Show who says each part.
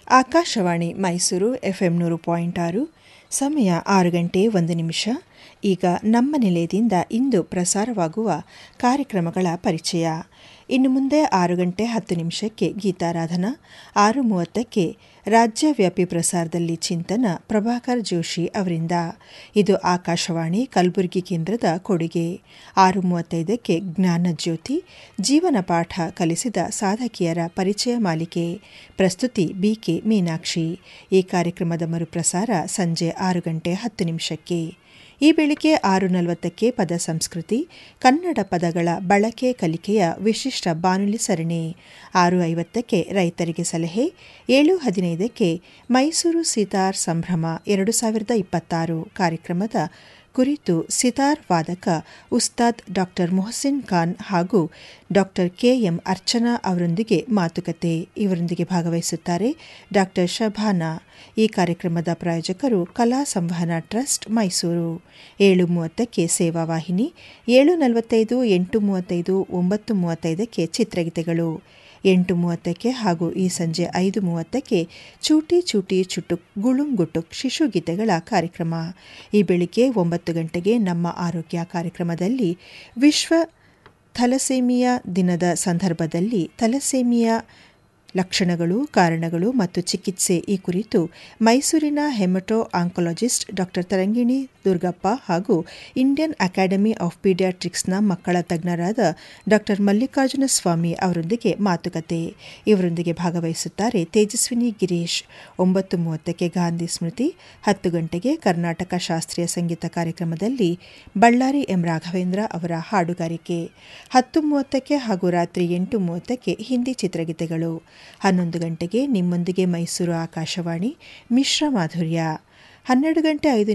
Speaker 1: Akashvani Mysuru FM ನೂರು point ಆರು ಸಮಯ ಆರು ಗಂಟೆ ಒಂದು ನಿಮಿಷ ಈಗ ನಮ್ಮ ನಿಲಯದಿಂದ ಇಂದು ಪ್ರಸಾರವಾಗುವ ಕಾರ್ಯಕ್ರಮಗಳ ಪರಿಚಯ ಇನ್ನು ಮುಂದೆ ಆರು ಗಂಟೆ ಹತ್ತು ನಿಮಿಷಕ್ಕೆ ಗೀತಾರಾಧನಾ ಆರು ಮೂವತ್ತಕ್ಕೆ ರಾಜ್ಯವ್ಯಾಪಿ ಪ್ರಸಾರದಲ್ಲಿ ಚಿಂತನ ಪ್ರಭಾಕರ್ ಜೋಶಿ ಅವರಿಂದ ಇದು ಆಕಾಶವಾಣಿ ಕಲಬುರಗಿ ಕೇಂದ್ರದ ಕೊಡುಗೆ ಆರು ಮೂವತ್ತೈದಕ್ಕೆ ಜ್ಞಾನಜ್ಯೋತಿ ಜೀವನ ಪಾಠ ಕಲಿಸಿದ ಸಾಧಕಿಯರ ಪರಿಚಯ ಮಾಲಿಕೆ ಪ್ರಸ್ತುತಿ ಬಿಕೆ ಮೀನಾಕ್ಷಿ ಈ ಕಾರ್ಯಕ್ರಮದ ಮರುಪ್ರಸಾರ ಸಂಜೆ ಆರು ಗಂಟೆ ಹತ್ತು ನಿಮಿಷಕ್ಕೆ ಈ ಬೆಳಿಗ್ಗೆ ಆರು ನಲವತ್ತಕ್ಕೆ ಪದ ಸಂಸ್ಕೃತಿ ಕನ್ನಡ ಪದಗಳ ಬಳಕೆ ಕಲಿಕೆಯ ವಿಶಿಷ್ಟ ಬಾನುಲಿ ಸರಣಿ ಆರು ಐವತ್ತಕ್ಕೆ ರೈತರಿಗೆ ಸಲಹೆ ಏಳು ಹದಿನೈದಕ್ಕೆ ಮೈಸೂರು ಸಿತಾರ್ ಸಂಭ್ರಮ ಎರಡು ಸಾವಿರದ ಇಪ್ಪತ್ತಾರು ಕಾರ್ಯಕ್ರಮದ ಕುರಿತು ಸಿತಾರ್ ವಾದಕ ಉಸ್ತಾದ್ ಡಾಕ್ಟರ್ ಮೊಹಸಿನ್ ಖಾನ್ ಹಾಗೂ ಡಾಕ್ಟರ್ ಕೆಎಂ ಅರ್ಚನಾ ಅವರೊಂದಿಗೆ ಮಾತುಕತೆ ಇವರೊಂದಿಗೆ ಭಾಗವಹಿಸುತ್ತಾರೆ ಡಾಕ್ಟರ್ ಶಭಾನಾ ಈ ಕಾರ್ಯಕ್ರಮದ ಪ್ರಾಯೋಜಕರು ಕಲಾ ಸಂವಹನ ಟ್ರಸ್ಟ್ ಮೈಸೂರು ಏಳು ಮೂವತ್ತಕ್ಕೆ ಸೇವಾ ವಾಹಿನಿ ಏಳು ನಲವತ್ತೈದು ಎಂಟು ಮೂವತ್ತೈದು ಒಂಬತ್ತು ಮೂವತ್ತೈದಕ್ಕೆ ಚಿತ್ರಗೀತೆಗಳು ಎಂಟು ಮೂವತ್ತಕ್ಕೆ ಹಾಗೂ ಈ ಸಂಜೆ ಐದು ಮೂವತ್ತಕ್ಕೆ ಚೂಟಿ ಚೂಟಿ ಚುಟುಕ್ ಗುಳುಂ ಗುಟುಕ್ ಶಿಶುಗೀತೆಗಳ ಕಾರ್ಯಕ್ರಮ ಈ ಬೆಳಿಗ್ಗೆ ಒಂಬತ್ತು ಗಂಟೆಗೆ ನಮ್ಮ ಆರೋಗ್ಯ ಕಾರ್ಯಕ್ರಮದಲ್ಲಿ ವಿಶ್ವ ಥಲಸೇಮಿಯಾ ದಿನದ ಸಂದರ್ಭದಲ್ಲಿ ಥಲಸೇಮಿಯಾ ಲಕ್ಷಣಗಳು ಕಾರಣಗಳು ಮತ್ತು ಚಿಕಿತ್ಸೆ ಈ ಕುರಿತು ಮೈಸೂರಿನ hemato oncologist doctor Tarangini Durgappa ಹಾಗೂ ಇಂಡಿಯನ್ ಅಕಾಡೆಮಿ ಆಫ್ ಪೀಡಿಯಾಟ್ರಿಕ್ಸ್ನ ಮಕ್ಕಳ ತಜ್ಞರಾದ ಡಾಕ್ಟರ್ ಮಲ್ಲಿಕಾರ್ಜುನ ಸ್ವಾಮಿ ಅವರೊಂದಿಗೆ ಮಾತುಕತೆ ಇವರೊಂದಿಗೆ ಭಾಗವಹಿಸುತ್ತಾರೆ ತೇಜಸ್ವಿನಿ ಗಿರೀಶ್ ಒಂಬತ್ತು ಮೂವತ್ತಕ್ಕೆ ಗಾಂಧಿ ಸ್ಮೃತಿ ಹತ್ತು ಗಂಟೆಗೆ ಕರ್ನಾಟಕ ಶಾಸ್ತ್ರೀಯ ಸಂಗೀತ ಕಾರ್ಯಕ್ರಮದಲ್ಲಿ ಬಳ್ಳಾರಿ ಎಂ ರಾಘವೇಂದ್ರ ಅವರ ಹಾಡುಗಾರಿಕೆ ಹತ್ತು ಮೂವತ್ತಕ್ಕೆ ಹಾಗೂ ರಾತ್ರಿ ಎಂಟು ಮೂವತ್ತಕ್ಕೆ ಹಿಂದಿ ಚಿತ್ರಗೀತೆಗಳು ಹನ್ನೊಂದು ಗಂಟೆಗೆ ನಿಮ್ಮೊಂದಿಗೆ ಮೈಸೂರು ಆಕಾಶವಾಣಿ ಮಿಶ್ರ ಮಾಧುರ್ಯ ಹನ್ನೆರಡು ಗಂಟೆ ಐದು